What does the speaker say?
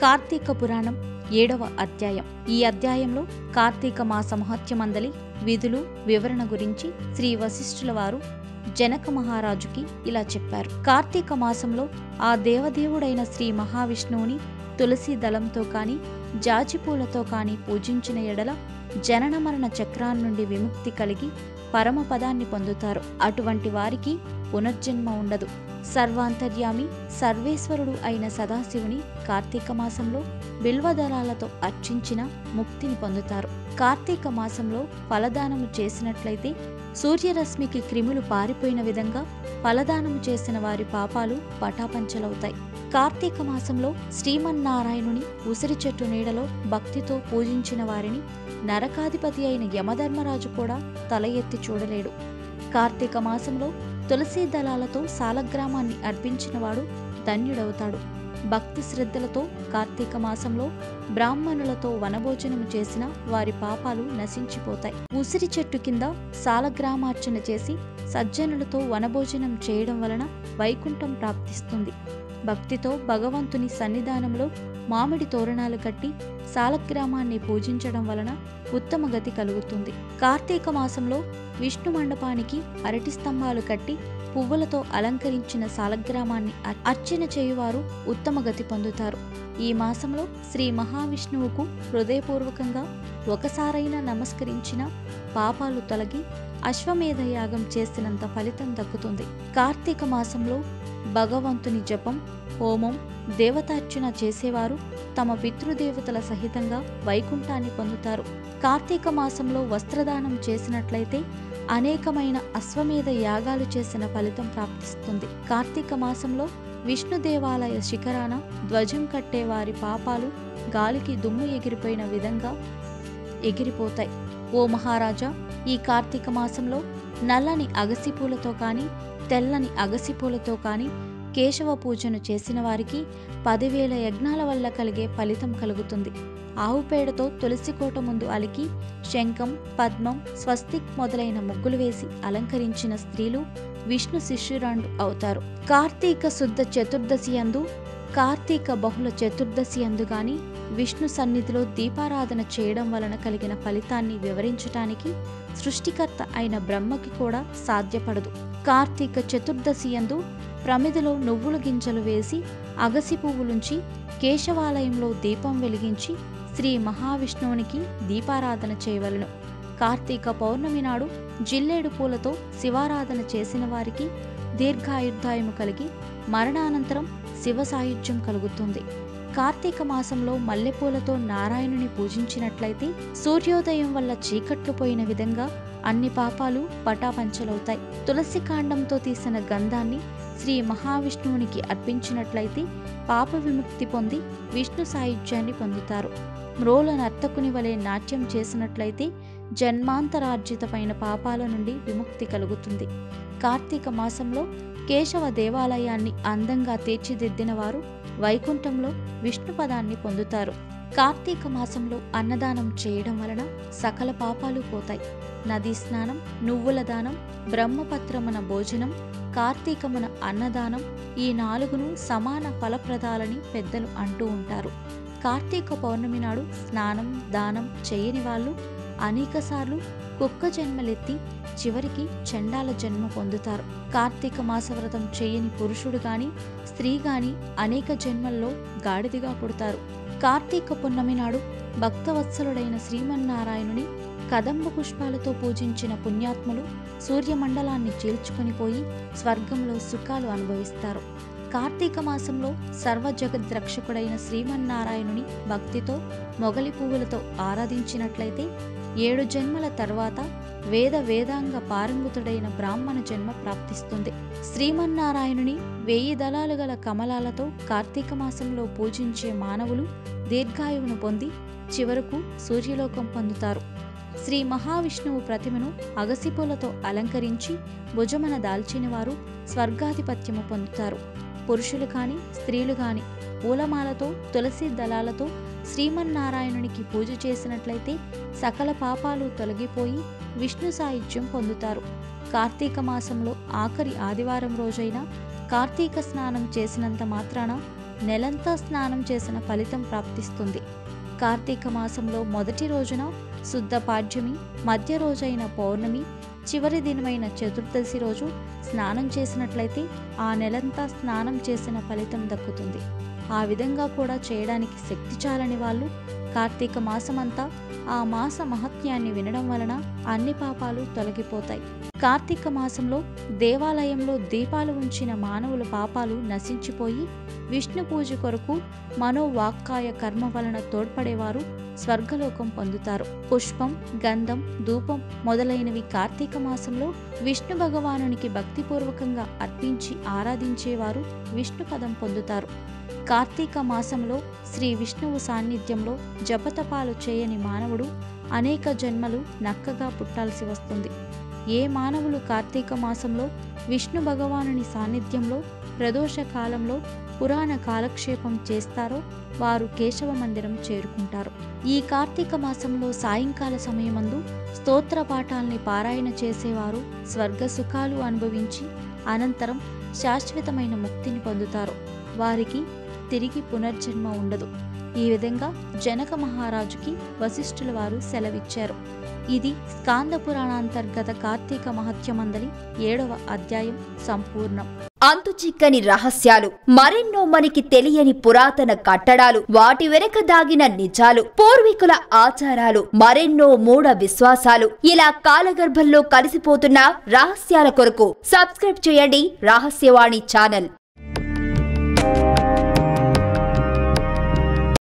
కార్తీక పురాణం ఏడవ అధ్యాయం ఈ అధ్యాయంలో కార్తీక మాస మహత్యమందలి విధులు వివరణ గురించి శ్రీ వశిష్ఠుల వారు జనక మహారాజుకి ఇలా చెప్పారు కార్తీక మాసంలో ఆ దేవదేవుడైన శ్రీ మహావిష్ణువుని తులసి దళంతో కాని జాజిపూలతో కాని పూజించిన ఎడల జనన మరణ చక్రాల నుండి విముక్తి కలిగి పరమపదాన్ని పొందుతారు అటువంటి వారికి పునర్జన్మ ఉండదు సర్వాంతర్యామి సర్వేశ్వరుడు అయిన సదాశివుని కార్తీక మాసంలో బిల్వదళాలతో అర్చించిన ముక్తిని పొందుతారు కార్తీక మాసంలో ఫలదానము చేసినట్లయితే సూర్యరశ్మికి క్రిములు పారిపోయిన విధంగా ఫలదానము చేసిన వారి పాపాలు పటాపంచలవుతాయి కార్తీక మాసంలో శ్రీమన్నారాయణుని ఉసిరి చెట్టు నీడలో భక్తితో పూజించిన వారిని నరకాధిపతి అయిన యమధర్మరాజు కూడా తల ఎత్తి చూడలేడు కార్తీక మాసంలో తులసి దళాలతో సాలగ్రామాన్ని అర్పించినవాడు ధన్యుడవుతాడు భక్తి శ్రద్ధలతో కార్తీక మాసంలో బ్రాహ్మణులతో వనభోజనము చేసిన వారి పాపాలు నశించిపోతాయి ఉసిరి చెట్టు కింద సాలగ్రామార్చన చేసి సజ్జనులతో వనభోజనం చేయడం వలన వైకుంఠం ప్రాప్తిస్తుంది భక్తితో భగవంతుని సన్నిధానంలో మామిడి తోరణాలు కట్టి సాలగ్రామాన్ని పూజించడం వలన ఉత్తమ గతి కలుగుతుంది కార్తీక మాసంలో విష్ణు మండపానికి అరటి స్తంభాలు కట్టి పువ్వులతో అలంకరించిన సాలగ్రామాన్ని అర్- అర్చన చేయువారు ఉత్తమ గతి పొందుతారు ఈ మాసంలో శ్రీ మహావిష్ణువుకు హృదయపూర్వకంగా ఒకసారైనా నమస్కరించిన పాపాలు తొలగి అశ్వమేధ యాగం చేసినంత ఫలితం దక్కుతుంది కార్తీక మాసంలో భగవంతుని జపం హోమం దేవతార్చన చేసేవారు తమ పితృదేవతల సహితంగా వైకుంఠాన్ని పొందుతారు కార్తీక మాసంలో వస్త్రదానం చేసినట్లయితే అనేకమైన అశ్వమేధ యాగాలు చేసిన ఫలితం ప్రాప్తిస్తుంది కార్తీక మాసంలో విష్ణు దేవాలయ శిఖరాన ధ్వజం కట్టే వారి పాపాలు గాలికి దుమ్ము ఎగిరిపోయిన విధంగా ఎగిరిపోతాయి ఓ మహారాజా ఈ కార్తీక మాసంలో నల్లని అగసిపూలతో కానీ తెల్లని అగసిపూలతో కానీ కేశవ పూజను చేసిన వారికి పదివేల యజ్ఞాల వల్ల కలిగే ఫలితం కలుగుతుంది ఆవు పేడతో తులసి కోట ముందు అలికి శంఖం పద్మం స్వస్తిక్ మొదలైన ముగ్గులు వేసి అలంకరించిన స్త్రీలు విష్ణు శిష్యురాండు అవుతారు కార్తీక శుద్ధ చతుర్దశి అందు కార్తీక బహుళ చతుర్దశి అందు గాని విష్ణు సన్నిధిలో దీపారాధన చేయడం వలన కలిగిన ఫలితాన్ని వివరించటానికి సృష్టికర్త అయిన బ్రహ్మకి కూడా సాధ్యపడదు కార్తీక చతుర్దశి యందు ప్రమిదలో నువ్వుల గింజలు వేసి అగసి పువ్వులుంచి కేశవాలయంలో దీపం వెలిగించి శ్రీ మహావిష్ణువునికి దీపారాధన చేయవలను కార్తీక పౌర్ణమి నాడు జిల్లేడు పూలతో శివారాధన చేసిన వారికి దీర్ఘాయుర్దాయము కలిగి మరణానంతరం శివ సాయుధ్యం కలుగుతుంది కార్తీక మాసంలో మల్లెపూలతో నారాయణుని పూజించినట్లయితే సూర్యోదయం వల్ల చీకట్లు పోయిన విధంగా అన్ని పాపాలు పటాపంచలవుతాయి తులసి కాండంతో తీసిన గంధాన్ని శ్రీ మహావిష్ణువునికి అర్పించినట్లయితే పాప విముక్తి పొంది విష్ణు సాయుధ్యాన్ని పొందుతారు మ్రోల నర్తకుని వలె నాట్యం చేసినట్లయితే జన్మాంతరార్జితమైన పాపాల నుండి విముక్తి కలుగుతుంది కార్తీక మాసంలో కేశవ దేవాలయాన్ని అందంగా తీర్చిదిద్దిన వారు వైకుంఠంలో విష్ణు పదాన్ని పొందుతారు కార్తీక మాసంలో అన్నదానం చేయడం వలన సకల పాపాలు పోతాయి నదీ స్నానం నువ్వుల దానం బ్రహ్మపత్రమున భోజనం కార్తీకమున అన్నదానం ఈ నాలుగును సమాన ఫలప్రదాలని పెద్దలు అంటూ ఉంటారు కార్తీక పౌర్ణమి నాడు స్నానం దానం చేయని వాళ్ళు అనేకసార్లు కుక్క జన్మలెత్తి చివరికి చండాల జన్మ పొందుతారు కార్తీక మాస వ్రతం చేయని పురుషుడు గాని స్త్రీ గాని అనేక జన్మల్లో గాడిదిగా పుడతారు కార్తీక పున్నమి నాడు భక్తవత్సలుడైన శ్రీమన్నారాయణుని కదంబ పుష్పాలతో పూజించిన పుణ్యాత్ములు సూర్యమండలాన్ని చీల్చుకొని పోయి స్వర్గంలో సుఖాలు అనుభవిస్తారు కార్తీక మాసంలో సర్వ జగద్రక్షకుడైన శ్రీమన్నారాయణుని భక్తితో మొగలి పువ్వులతో ఆరాధించినట్లయితే ఏడు జన్మల తర్వాత వేద వేదాంగ పారంగుతుడైన బ్రాహ్మణ జన్మ ప్రాప్తిస్తుంది శ్రీమన్నారాయణుని వెయ్యి దళాలు గల కమలాలతో కార్తీక మాసంలో పూజించే మానవులు దీర్ఘాయువును పొంది చివరకు సూర్యలోకం పొందుతారు శ్రీ మహావిష్ణువు ప్రతిమను అగసిపూలతో అలంకరించి భుజమన దాల్చిన వారు స్వర్గాధిపత్యము పొందుతారు పురుషులు కాని స్త్రీలు కాని పూలమాలతో తులసి దళాలతో శ్రీమన్నారాయణునికి పూజ చేసినట్లయితే సకల పాపాలు తొలగిపోయి విష్ణు సాయుధ్యం పొందుతారు కార్తీక మాసంలో ఆఖరి ఆదివారం రోజైన కార్తీక స్నానం చేసినంత మాత్రాన నెలంతా స్నానం చేసిన ఫలితం ప్రాప్తిస్తుంది కార్తీక మాసంలో మొదటి రోజున శుద్ధ పాడ్యమి మధ్య రోజైన పౌర్ణమి చివరి దినమైన చతుర్దశి రోజు స్నానం చేసినట్లయితే ఆ నెలంతా స్నానం చేసిన ఫలితం దక్కుతుంది ఆ విధంగా కూడా చేయడానికి శక్తి చాలని వాళ్ళు కార్తీక మాసమంతా ఆ మాస మహత్యాన్ని వినడం వలన అన్ని పాపాలు తొలగిపోతాయి కార్తీక మాసంలో దేవాలయంలో దీపాలు ఉంచిన మానవుల పాపాలు నశించిపోయి విష్ణు పూజ కొరకు మనోవాక్కాయ కర్మ వలన తోడ్పడేవారు స్వర్గలోకం పొందుతారు పుష్పం గంధం ధూపం మొదలైనవి కార్తీక మాసంలో విష్ణు భగవానునికి భక్తిపూర్వకంగా అర్పించి ఆరాధించేవారు విష్ణు పదం పొందుతారు కార్తీక మాసంలో శ్రీ విష్ణువు సాన్నిధ్యంలో జపతపాలు చేయని మానవుడు అనేక జన్మలు నక్కగా పుట్టాల్సి వస్తుంది ఏ మానవులు కార్తీక మాసంలో విష్ణు భగవానుని సాన్నిధ్యంలో ప్రదోష కాలంలో పురాణ కాలక్షేపం చేస్తారో వారు కేశవ మందిరం చేరుకుంటారు ఈ కార్తీక మాసంలో సాయంకాల సమయమందు స్తోత్ర పాఠాల్ని పారాయణ చేసేవారు స్వర్గ సుఖాలు అనుభవించి అనంతరం శాశ్వతమైన ముక్తిని పొందుతారు వారికి తిరిగి పునర్జన్మ ఉండదు ఈ విధంగా జనక మహారాజుకి వశిష్ఠుల వారు సెలవిచ్చారు ఇది స్కాంద పురాణాంతర్గత కార్తీక మహత్యమందలి ఏడవ అధ్యాయం సంపూర్ణం అంతు చిక్కని రహస్యాలు మరెన్నో మనకి తెలియని పురాతన కట్టడాలు వాటి వెనక దాగిన నిజాలు పూర్వీకుల ఆచారాలు మరెన్నో మూఢ విశ్వాసాలు ఇలా కాలగర్భంలో కలిసిపోతున్న రహస్యాల కొరకు సబ్స్క్రైబ్ చేయండి రహస్యవాణి ఛానల్